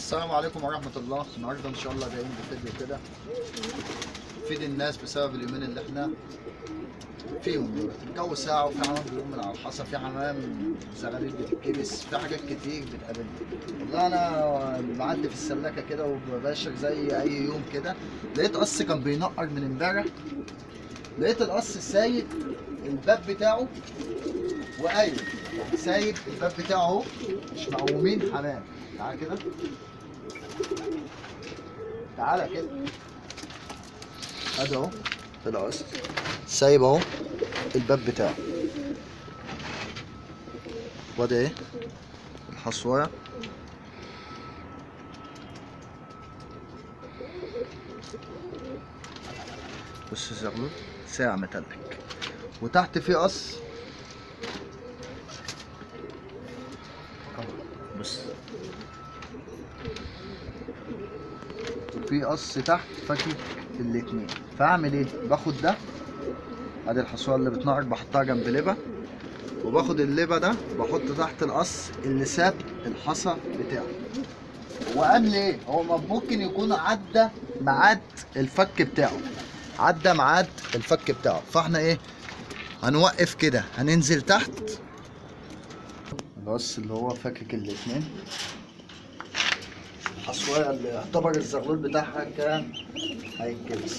السلام عليكم ورحمة الله النهاردة إن شاء الله جايين بفيديو كده نفيد الناس بسبب اليومين اللي احنا فيهم دلوقتي الجو ساقع وفي حمام بيقوم من على الحصى في حمام زغاليل بتتكبس في حاجات كتير بتقابلنا والله أنا بعدي في السلاكة كده وبباشر زي أي يوم كده لقيت قص كان بينقر من امبارح لقيت القص سايب الباب بتاعه وقايل يعني سايب الباب بتاعه اهو مش مقومين حمام تعالى كده تعالى كده ادي اهو القص سايب اهو الباب بتاعه وادي ايه الحصوايه بص الزغلول ساعة متلك وتحت في قص بص وفي قص تحت فاكك الاتنين فاعمل ايه باخد ده ادي الحصوه اللي بتنقر بحطها جنب لبه وباخد اللبه ده بحط تحت القص اللي ساب الحصى بتاعه وقبل ايه هو ممكن يكون عدى ميعاد الفك بتاعه عدى ميعاد الفك بتاعه فاحنا ايه هنوقف كده هننزل تحت القص اللي هو فاكك الاتنين الحصوايه اللي يعتبر الزغلول بتاعها كان هيتكبس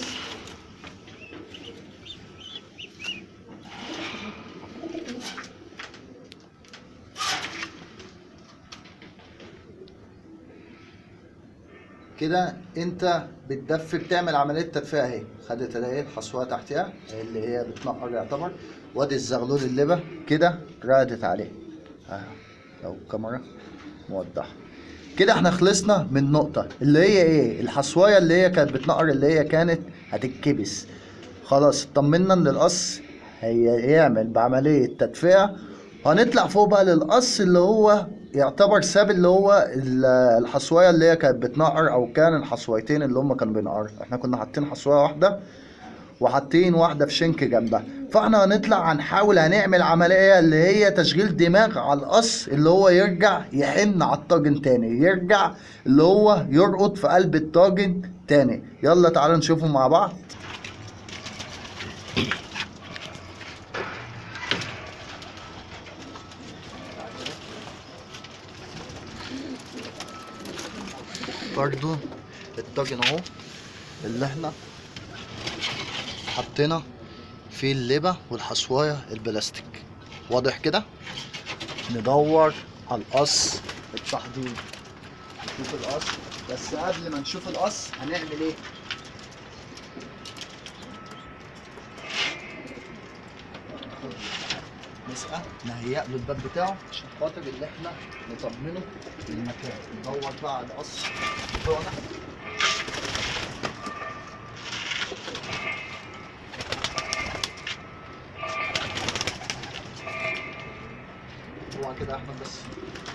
كده انت بتدفي بتعمل عمليه تدفئه اهي خدت اهي الحصوه تحتها اللي هي بتنقر يعتبر وادي الزغلول اللبه كده رادت عليه اهو لو الكاميرا موضحه كده احنا خلصنا من نقطة اللي هي ايه الحصواية اللي هي كانت بتنقر اللي هي كانت هتتكبس خلاص اطمنا ان القص هيعمل بعملية تدفئة هنطلع فوق بقى للقص اللي هو يعتبر ساب اللي هو ال- الحصواية اللي هي كانت بتنقر او كان الحصويتين اللي هم كانوا بينقروا احنا كنا حاطين حصواية واحدة وحاطين واحدة في شنك جنبها فاحنا هنطلع هنحاول هنعمل عملية اللي هي تشغيل دماغ على القص اللي هو يرجع يحن على الطاجن تاني يرجع اللي هو يرقد في قلب الطاجن تاني يلا تعالوا نشوفه مع بعض برضو الطاجن اهو اللي احنا حطينا فيه اللبة والحصواية البلاستيك واضح كده ندور على القص التحضير نشوف القص بس قبل ما نشوف القص هنعمل ايه نسقى نهيئ له الباب بتاعه عشان خاطر اللي احنا نطمنه المكان ندور بقى على القص بتوعنا هو كده يا احمد بس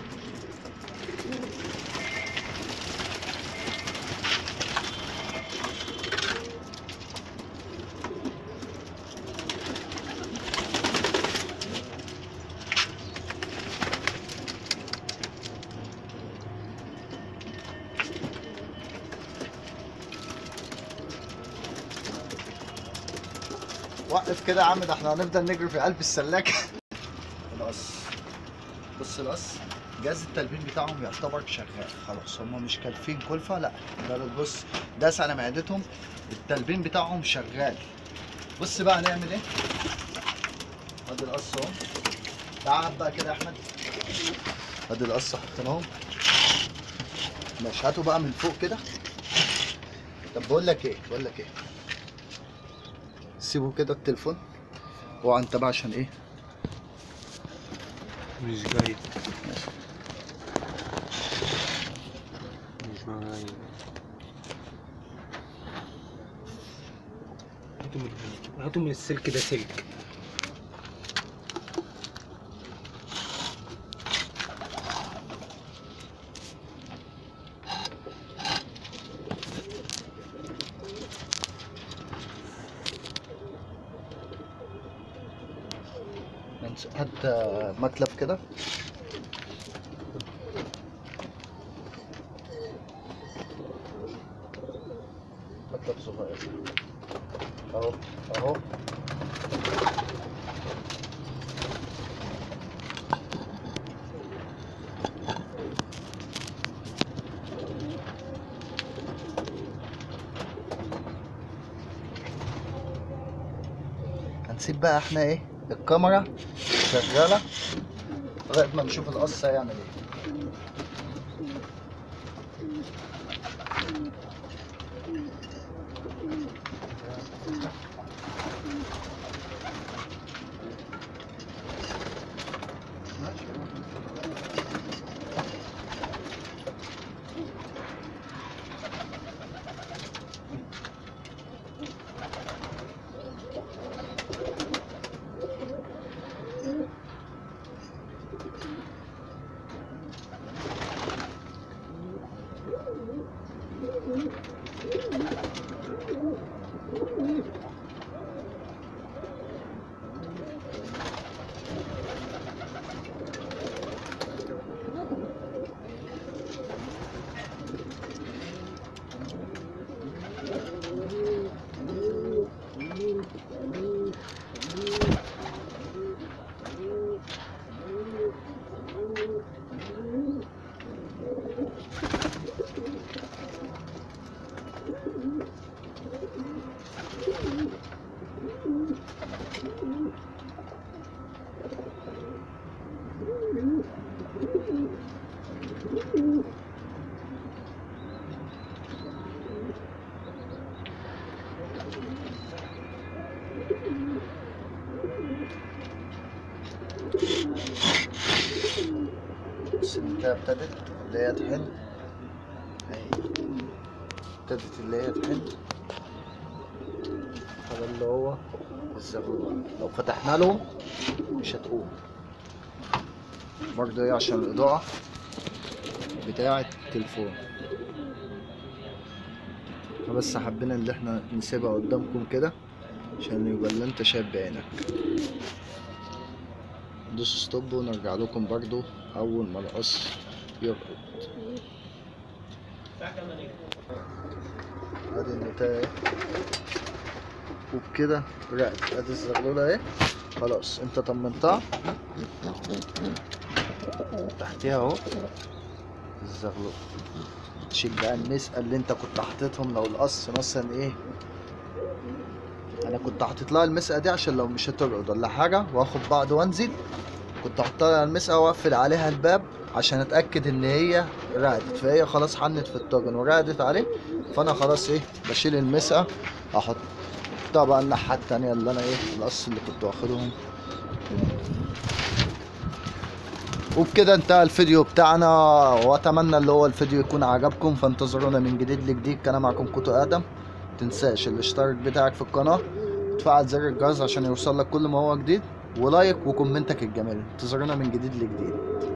وقف كده يا عم ده احنا هنفضل نجري في قلب السلاكه القص بص القص جهاز التلبين بتاعهم يعتبر شغال خلاص هم مش كالفين كلفه لا ده بص داس على معدتهم التلبين بتاعهم شغال بص بقى هنعمل ايه ادي القص اهو تعال بقى كده يا احمد ادي القص حطيناهم ماشي هاتوا بقى من فوق كده طب بقول لك ايه بقول لك ايه سيبوا كده التليفون اوعى انت بقى عشان ايه مش جاي مش معايا هاتوا من هنا. هاتوا من السلك ده سلك هات مكلف كده مرتب صغير اهو اهو هنسيب بقى احنا ايه الكاميرا شغاله لغايه ما نشوف القص هيعمل ايه بس البتاعة ابتدت اللي هي تحن اهي ابتدت اللي هي تحن هذا اللي هو الزغلول لو فتحنا له مش هتقوم برضه ايه عشان الإضاءة بتاعة التليفون بس حبينا اللي احنا نسيبها قدامكم كده عشان يبقى اللي انت شايف بعينك دوس ستوب ونرجع لكم برضو اول ما القص يرقد ادي النتاية وبكده رقت ادي الزغلولة اهي خلاص انت طمنتها تحتيها اهو الزغلول تشيل بقى المسقة اللي انت كنت حاططهم لو القص مثلا ايه انا كنت حاطط لها المسقه دي عشان لو مش هترقد ولا حاجه واخد بعض وانزل كنت احط لها المسقه واقفل عليها الباب عشان اتاكد ان هي رقدت فهي خلاص حنت في الطاجن ورقدت عليه فانا خلاص ايه بشيل المسقه احط بقى الناحيه التانية اللي انا ايه القص اللي كنت واخدهم وبكده انتهى الفيديو بتاعنا واتمنى اللي هو الفيديو يكون عجبكم فانتظرونا من جديد لجديد كان معكم كوتو ادم تنساش الاشتراك بتاعك في القناة وتفعل زر الجرس عشان يوصلك كل ما هو جديد ولايك وكومنتك الجميل انتظرونا من جديد لجديد